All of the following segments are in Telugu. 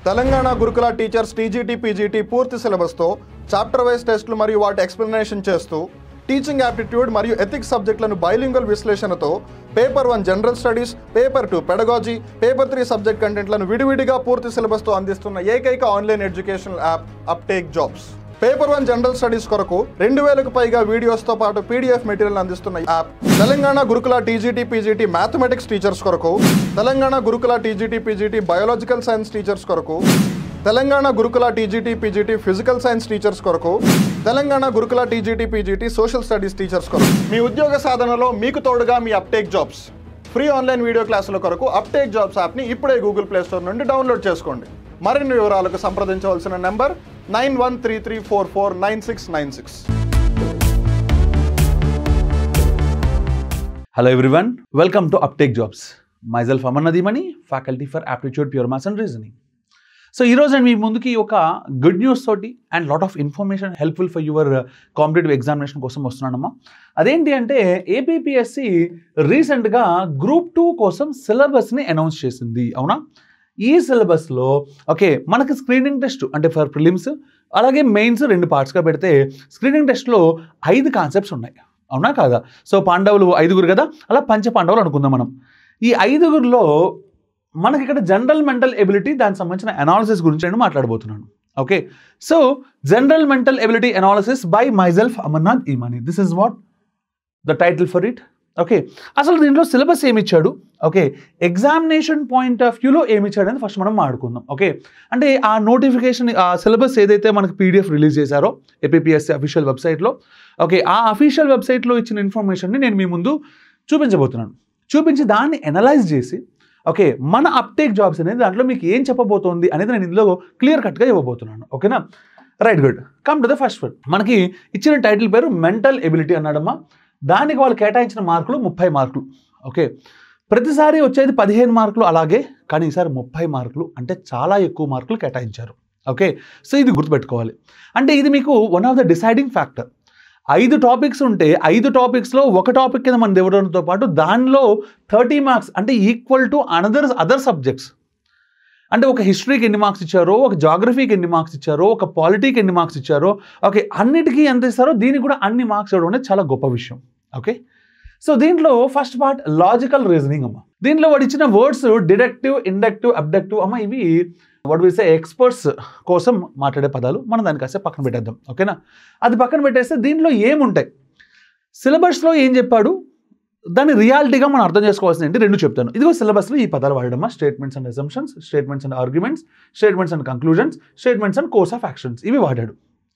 తెలంగాణ గురుకుల టీచర్స్ టీజీటీ పీజీటీ పూర్తి సిలబస్తో చాప్టర్ వైజ్ టెస్టులు మరియు వాటి ఎక్స్ప్లెనేషన్ చేస్తూ టీచింగ్ యాప్టిట్యూడ్ మరియు ఎథిక్స్ సబ్జెక్టులను బైలింగల్ విశ్లేషణతో paper one general studies paper two pedagogy paper three subject కంటెంట్లను విడివిడిగా పూర్తి సిలబస్తో అందిస్తున్న ఏకైక online educational app Uptake Jobs paper one general studies కొరకు రెండు వేలకు పైగా వీడియోస్తో పాటు పీడిఎఫ్ మెటీరియల్ అందిస్తున్న app Telangana Gurukula TGT PGT mathematics teachers కొరకు Telangana Gurukula TGT PGT biological science teachers కొరకు Telangana Gurukula TGT PGT physical science teachers కొరకు Telangana Gurukula TGT PGT social studies teachers కొరకు మీ ఉద్యోగ సాధనలో మీకు తోడుగా మీ Uptake Jobs free online video క్లాసుల కొరకు అప్టేక్ జాబ్స్ యాప్ని ఇప్పుడే గూగుల్ ప్లే స్టోర్ నుండి డౌన్లోడ్ చేసుకోండి మరిన్ని వివరాలకు సంప్రదించవలసిన number nine one three three four four nine six nine six Hello everyone, welcome to Uptake Jobs. Myself Aman Nadimani, faculty for Aptitude Pure Maths and Reasoning. So ఈరోజు నేను మీ ముందుకి ఒక గుడ్ న్యూస్ తోటి and lot of information helpful for your competitive examination కోసం వస్తున్నానమ్మా అదేంటి అంటే ఏపీపీఎస్సి రీసెంట్గా గ్రూప్ టూ కోసం సిలబస్ని అనౌన్స్ చేసింది అవునా ఈ సిలబస్లో ఓకే మనకి స్క్రీనింగ్ టెస్ట్ అంటే ఫర్ ప్రిలిమ్స్ అలాగే మెయిన్స్ రెండు పార్ట్స్గా పెడితే స్క్రీనింగ్ టెస్ట్లో ఐదు కాన్సెప్ట్స్ ఉన్నాయి అవునా కాదా సో పాండవులు ఐదుగురు కదా అలా పంచ పాండవులు అనుకుందాం మనం ఈ ఐదుగురిలో మనకి ఇక్కడ జనరల్ మెంటల్ ఎబిలిటీ దానికి సంబంధించిన అనాలిసిస్ గురించి నేను మాట్లాడబోతున్నాను okay so general mental ability analysis by myself Amarnath Emani this is what the title for it okay అసలు దీంట్లో సిలబస్ ఏమి ఇచ్చాడు ఓకే ఎగ్జామినేషన్ పాయింట్ ఆఫ్ వ్యూలో ఏమి ఇచ్చాడు అని ఫస్ట్ మనం మాట్లాడుకుందాం ఓకే అంటే ఆ నోటిఫికేషన్ ఆ సిలబస్ ఏదైతే మనకి పీడిఎఫ్ రిలీజ్ చేశారో ఏపీఎస్సీ అఫీషియల్ వెబ్సైట్లో ఓకే ఆ అఫీషియల్ వెబ్సైట్లో ఇచ్చిన ఇన్ఫర్మేషన్ని నేను మీ ముందు చూపించబోతున్నాను చూపించి దాన్ని అనలైజ్ చేసి ఓకే మన అప్టేక్ జాబ్స్ అనేది దాంట్లో మీకు ఏం చెప్పబోతోంది అనేది నేను ఇందులో క్లియర్ కట్గా ఇవ్వబోతున్నాను ఓకేనా right good come to the first one మనకి ఇచ్చిన టైటిల్ పేరు మెంటల్ ఎబిలిటీ అన్నాడమ్మా దానికి వాళ్ళు కేటాయించిన మార్కులు ముప్పై మార్కులు ఓకే ప్రతిసారి వచ్చేది పదిహేను మార్కులు అలాగే కానీ ఈసారి ముప్పై మార్కులు అంటే చాలా ఎక్కువ మార్కులు కేటాయించారు ఓకే సో ఇది గుర్తుపెట్టుకోవాలి అంటే ఇది మీకు one of the deciding factor ఐదు టాపిక్స్ ఉంటే ఐదు టాపిక్స్లో ఒక టాపిక్ కింద మనం ఇవ్వడంతో పాటు దానిలో థర్టీ మార్క్స్ అంటే equal to another other subjects అంటే ఒక హిస్టరీకి ఎన్ని మార్క్స్ ఇచ్చారో ఒక జాగ్రఫీకి ఎన్ని మార్క్స్ ఇచ్చారో ఒక పాలిటీకి ఎన్ని మార్క్స్ ఇచ్చారో ఓకే అన్నిటికీ ఎంత ఇస్తారో దీనికి కూడా అన్ని మార్క్స్ ఇవ్వడం అనేది చాలా గొప్ప విషయం ఓకే సో దీంట్లో ఫస్ట్ పార్ట్ లాజికల్ రీజనింగ్ అమ్మ దీంట్లో వాడు ఇచ్చిన వర్డ్స్ డిడక్టివ్ ఇండక్టివ్ అబ్డక్టివ్ అమ్మ ఇవి వాడు వేసే ఎక్స్పర్ట్స్ కోసం మాట్లాడే పదాలు మనం దాన్ని కాసేపు పక్కన పెట్టేద్దాం ఓకేనా అది పక్కన పెట్టేస్తే దీంట్లో ఏముంటాయి సిలబస్లో ఏం చెప్పాడు దాన్ని రియాలిటీగా మనం అర్థం చేసుకోవాల్సింది ఏంటి రెండు చెప్తాను ఇదిగో సిలబస్లో ఈ పదాలు వాడడమా statements and assumptions statements and arguments statements and conclusions statements and course of actions ఇవి వాడాడు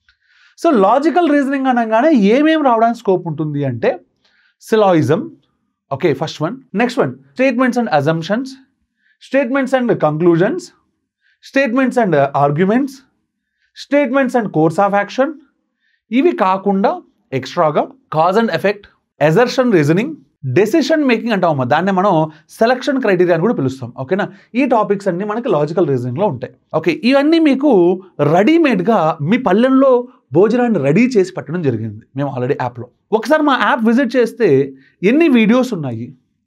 సో లాజికల్ రీజనింగ్ అనగానే ఏమేమి రావడానికి స్కోప్ ఉంటుంది అంటే syllogism okay first one next one statements and assumptions statements and conclusions statements and arguments statements and course of action ఇవి కాకుండా ఎక్స్ట్రాగా cause and effect assertion reasoning decision making అంటామమ్మా దాన్ని మనం సెలక్షన్ క్రైటీరియా అని కూడా పిలుస్తాం ఓకేనా ఈ టాపిక్స్ అన్ని మనకి లాజికల్ రీజనింగ్లో ఉంటాయి ఓకే ఇవన్నీ మీకు రెడీమేడ్గా మీ పల్లెల్లో భోజనాన్ని రెడీ చేసి పెట్టడం జరిగింది మేము ఆల్రెడీ యాప్లో ఒకసారి మా యాప్ విజిట్ చేస్తే ఎన్ని వీడియోస్ ఉన్నాయి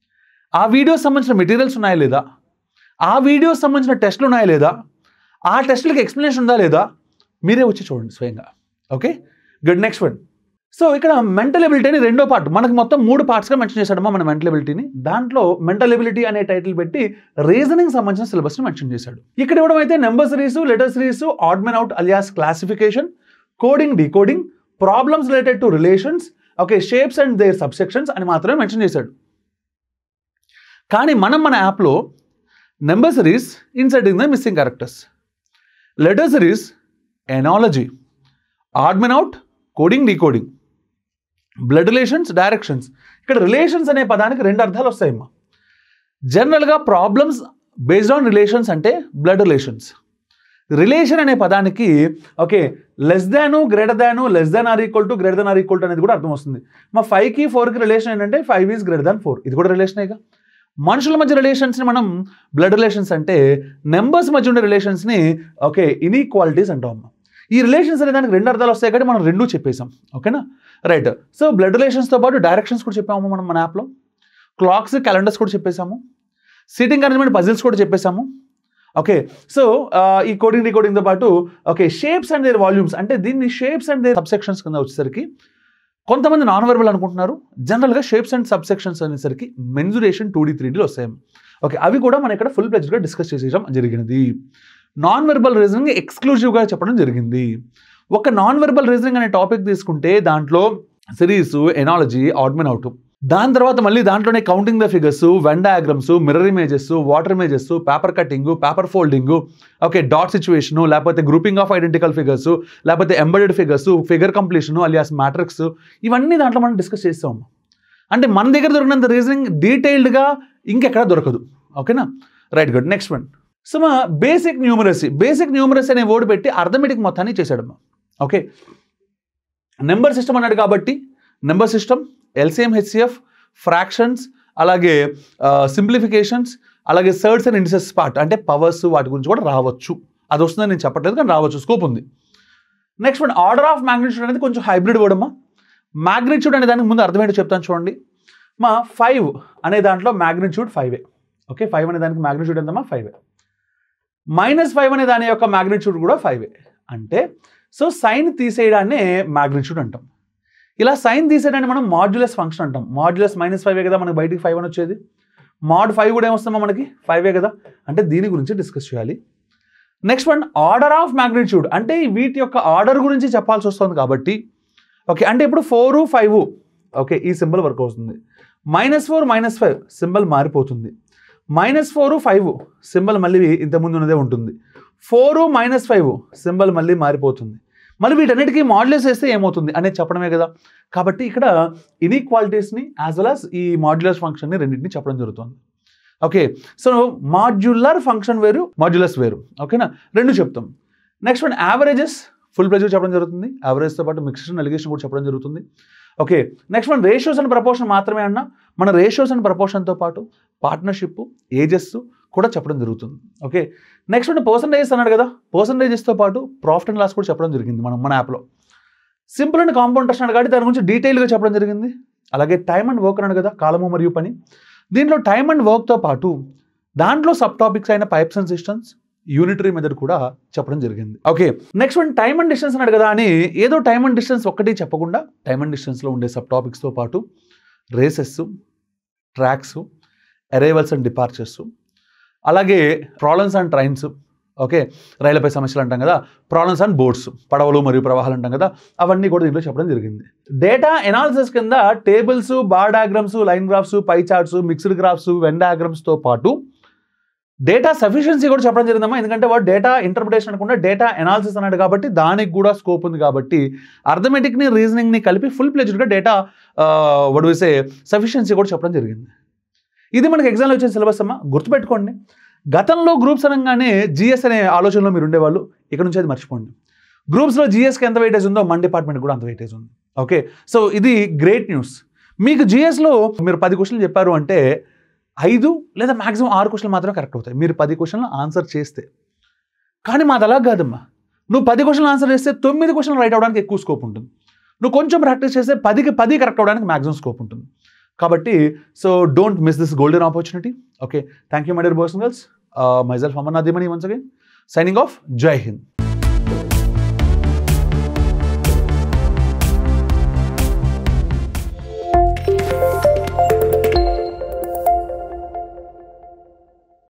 ఆ వీడియోస్ సంబంధించిన మెటీరియల్స్ ఉన్నాయా లేదా ఆ వీడియోస్ సంబంధించిన టెస్ట్లు ఉన్నాయా లేదా ఆ టెస్ట్లకి ఎక్స్ప్లెనేషన్ ఉందా లేదా మీరే వచ్చి చూడండి స్వయంగా okay good next one so ఇక్కడ మెంటల్ ఎబిలిటీ అని రెండో పార్ట్ మనకు మొత్తం మూడు పార్ట్స్గా మెన్షన్ చేశాడమ్మా మన మెంటల్ ఎబిలిటీని దాంట్లో మెంటల్ ఎబిలిటీ అనే టైటిల్ పెట్టి రీజనింగ్ సంబంధించిన సిలబస్ని మెన్షన్ చేశాడు ఇక్కడ ఇవ్వడం అయితే number series letter series odd men out alias classification coding decoding problems related to relations okay shapes and their subsections అని మాత్రమే మెన్షన్ చేశాడు కానీ మనం మన యాప్లో number series inserting the missing characters letter series analogy odd men out coding decoding blood relations directions ఇక్కడ రిలేషన్స్ అనే పదానికి రెండు అర్థాలు వస్తాయమ్మా జనరల్గా ప్రాబ్లమ్స్ బేస్డ్ ఆన్ రిలేషన్స్ అంటే బ్లడ్ రిలేషన్స్ రిలేషన్ అనే పదానికి okay less than greater than less than or equal to greater than or equal to అనేది కూడా అర్థం వస్తుంది మా ఫైవ్కి ఫోర్కి రిలేషన్ ఏంటంటే five is greater than four ఇది కూడా రిలేషనేగా మనుషుల మధ్య రిలేషన్స్ని మనం బ్లడ్ రిలేషన్స్ అంటే నెంబర్స్ మధ్య ఉండే రిలేషన్స్ని ఓకే ఇన్ఈక్వాలిటీస్ అంటాం అమ్మ ఈ రిలేషన్స్ అనే దానికి రెండు అర్థాలు వస్తాయి కాబట్టి మనం రెండు చెప్పేసాం ఓకేనా రైట్ సో బ్లడ్ రిలేషన్స్తో పాటు డైరెక్షన్స్ కూడా చెప్పాము మనం మన యాప్లో క్లాక్స్ క్యాలెండర్స్ కూడా చెప్పేసాము సీటింగ్ అరేంజ్మెంట్ పజిల్స్ కూడా చెప్పేసాము ఓకే సో ఈ కోడింగ్ రికోడింగ్తో పాటు okay shapes and their volumes అంటే దీన్ని షేప్స్ అండ్ దేర్ సబ్సెక్షన్స్ కింద వచ్చేసరికి కొంతమంది నాన్ వెర్బల్ అనుకుంటున్నారు జనరల్గా షేప్స్ అండ్ సబ్సెక్షన్స్ అనేసరికి మెన్జురేషన్ టూ డీ త్రీ డీలో వస్తాయి ఓకే అవి కూడా మనం ఇక్కడ ఫుల్ ప్లెజ్గా డిస్కస్ చేసేయడం జరిగినది నాన్ వెర్బల్ రీజనింగ్ ఎక్స్క్లూజివ్గా చెప్పడం జరిగింది ఒక నాన్ వెర్బల్ రీజనింగ్ అనే టాపిక్ తీసుకుంటే దాంట్లో సిరీస్ ఎనాలజీ ఆడ్మెన్ అవుట్ దాని తర్వాత మళ్ళీ దాంట్లోనే counting the figures Venn diagrams mirror images water images paper cutting paper folding okay dot situation లేకపోతే గ్రూపింగ్ ఆఫ్ ఐడెంటికల్ ఫిగర్స్ లేకపోతే embedded figures figure completion alias matrix ఇవన్నీ దాంట్లో మనం డిస్కస్ చేస్తాం అంటే మన దగ్గర దొరికినంత రీజనింగ్ డీటెయిల్డ్గా ఇంకెక్కడ దొరకదు ఓకేనా right good next one so మా బేసిక్ న్యూమరసీ బేసిక్ న్యూమరసీ అనే వర్డ్ పెట్టి అర్థమెటిక్ మొత్తాన్ని చేశాడమ్మా ఓకే నెంబర్ సిస్టమ్ అన్నాడు కాబట్టి number system LCM HCF fractions అలాగే సింప్లిఫికేషన్స్ అలాగే సర్డ్స్ అండ్ ఇండిసెస్ పార్ట్ అంటే పవర్స్ వాటి గురించి కూడా రావచ్చు అది వస్తుందని నేను చెప్పట్లేదు కానీ రావచ్చు స్కోప్ ఉంది next one order of magnitude అనేది కొంచెం హైబ్రిడ్ వర్డ్ అమ్మా మ్యాగ్నిట్యూడ్ అనే దానికి ముందు అర్థమేంటో చెప్తాను చూడండి మా ఫైవ్ అనే దాంట్లో మ్యాగ్నిట్యూడ్ ఫైవే ఓకే ఫైవ్ అనే దానికి మ్యాగ్నిట్యూడ్ ఎంతమ్మా ఫైవే మైనస్ ఫైవ్ అనే దాని యొక్క మ్యాగ్నిట్యూడ్ కూడా ఫైవే అంటే సో సైన్ తీసేయడాన్నే మ్యాగ్నిట్యూడ్ అంటాం ఇలా సైన్ తీసేయడాన్ని మనం మాడ్యులస్ ఫంక్షన్ అంటాం మాడ్యులస్ మైనస్ ఫైవే కదా మనకి బయటికి ఫైవ్ అని వచ్చేది మాడ్ ఫైవ్ కూడా ఏమొస్తుందమ్మా మనకి ఫైవే కదా అంటే దీని గురించి డిస్కస్ చేయాలి next one order of magnitude అంటే వీటి యొక్క ఆర్డర్ గురించి చెప్పాల్సి వస్తుంది కాబట్టి ఓకే అంటే ఇప్పుడు ఫోరు ఫైవ్ ఓకే ఈ సింబల్ వర్క్ అవుతుంది minus four minus five symbol మారిపోతుంది మైనస్ ఫోరు ఫైవ్ సింబల్ మళ్ళీ ఇంతకుముందు ఉన్నదే ఉంటుంది ఫోరు మైనస్ ఫైవ్ సింబల్ మళ్ళీ మారిపోతుంది మళ్ళీ వీటన్నిటికీ మాడ్యులస్ వేస్తే ఏమవుతుంది అనేది చెప్పడమే కదా కాబట్టి ఇక్కడ ఇన్ఈక్వాలిటీస్ని యాజ్ వెల్ యాజ్ ఈ మాడ్యులస్ ఫంక్షన్ని రెండింటిని చెప్పడం జరుగుతుంది ఓకే సో మాడ్యులర్ ఫంక్షన్ వేరు మాడ్యులస్ వేరు ఓకేనా రెండు చెప్తాం next one averages full pressure చెప్పడం జరుగుతుంది యావరేజ్తో పాటు మిక్స్డ్ అలిగేషన్ కూడా చెప్పడం జరుగుతుంది ఓకే నెక్స్ట్ మన రేషియోస్ అండ్ ప్రపోర్షన్ మాత్రమే అన్నా మన రేషియోస్ అండ్ ప్రపోర్షన్తో పాటు పార్ట్నర్షిప్ ఏజెస్ కూడా చెప్పడం జరుగుతుంది ఓకే నెక్స్ట్ మన పర్సంటేజెస్ అన్నాడు కదా పర్సంటేజెస్తో పాటు ప్రాఫిట్ అండ్ లాస్ కూడా చెప్పడం జరిగింది మనం మన యాప్లో సింపుల్ అండ్ కాంపౌండ్ టెస్ట్ అన్నాడు కాబట్టి దాని గురించి డీటెయిల్గా చెప్పడం జరిగింది అలాగే టైమ్ అండ్ వర్క్ అన్నాడు కదా కాలము మరియు పని దీంట్లో టైమ్ అండ్ వర్క్తో పాటు దాంట్లో సబ్ టాపిక్స్ అయిన pipes and systems unitary method కూడా చెప్పడం జరిగింది okay next one time and distance అన్నాడు కదా అని ఏదో టైమ్ అండ్ డిస్టెన్స్ ఒక్కటి చెప్పకుండా టైమ్ అండ్ డిస్టెన్స్లో ఉండే సబ్ టాపిక్స్తో పాటు races tracks arrivals and departures అలాగే ప్రాబ్లమ్స్ అండ్ ట్రైన్స్ ఓకే రైళ్లపై సమస్యలు అంటాం కదా ప్రాబ్లమ్స్ అండ్ బోర్డ్స్ పడవలు మరియు ప్రవాహాలు అంటాం కదా అవన్నీ కూడా దీంట్లో చెప్పడం జరిగింది డేటా ఎనాలిసిస్ కింద tables bar diagrams line graphs pie charts mixed graphs Venn డయాగ్రామ్స్తో పాటు డేటా సఫిషియన్సీ కూడా చెప్పడం జరిగిందమ్మా ఎందుకంటే వాడు డేటా ఇంటర్ప్రిటేషన్ అనుకుంటే డేటా ఎనాలిసిస్ అన్నాడు కాబట్టి దానికి కూడా స్కోప్ ఉంది కాబట్టి అర్థమెటిక్ని రీజనింగ్ని కలిపి ఫుల్ ప్లేజ్డ్గా డేటా వడ్ వేసే సఫిషియన్సీ కూడా చెప్పడం జరిగింది ఇది మనకి ఎగ్జామ్లో వచ్చిన సిలబస్ అమ్మా గుర్తుపెట్టుకోండి గతంలో గ్రూప్స్ అనగానే జిఎస్ అనే ఆలోచనలో మీరు ఉండేవాళ్ళు ఇక్కడ నుంచి అది మర్చిపోండి గ్రూప్స్లో జిఎస్కి ఎంత వెయిటేజ్ ఉందో మన డిపార్ట్మెంట్ కూడా అంత వెయిటేజ్ ఉంది ఓకే సో ఇది గ్రేట్ న్యూస్ మీకు జిఎస్లో మీరు పది క్వశ్చన్లు చెప్పారు అంటే ఐదు లేదా మాక్సిమం ఆరు క్వశ్చన్లు మాత్రమే కరెక్ట్ అవుతాయి మీరు పది క్వశ్చన్లు ఆన్సర్ చేస్తే కానీ మాది అలా కాదమ్మా నువ్వు పది క్వశ్చన్లు ఆన్సర్ చేస్తే తొమ్మిది క్వశ్చన్లు రైట్ అవడానికి ఎక్కువ స్కోప్ ఉంటుంది నువ్వు కొంచెం ప్రాక్టీస్ చేస్తే పదికి పది కరెక్ట్ అవడానికి మాక్సిమం స్కోప్ ఉంటుంది కాబట్టి so don't miss this golden opportunity okay thank you my dear boys and girls myself Amarnath మనీ once again signing off Jai Hind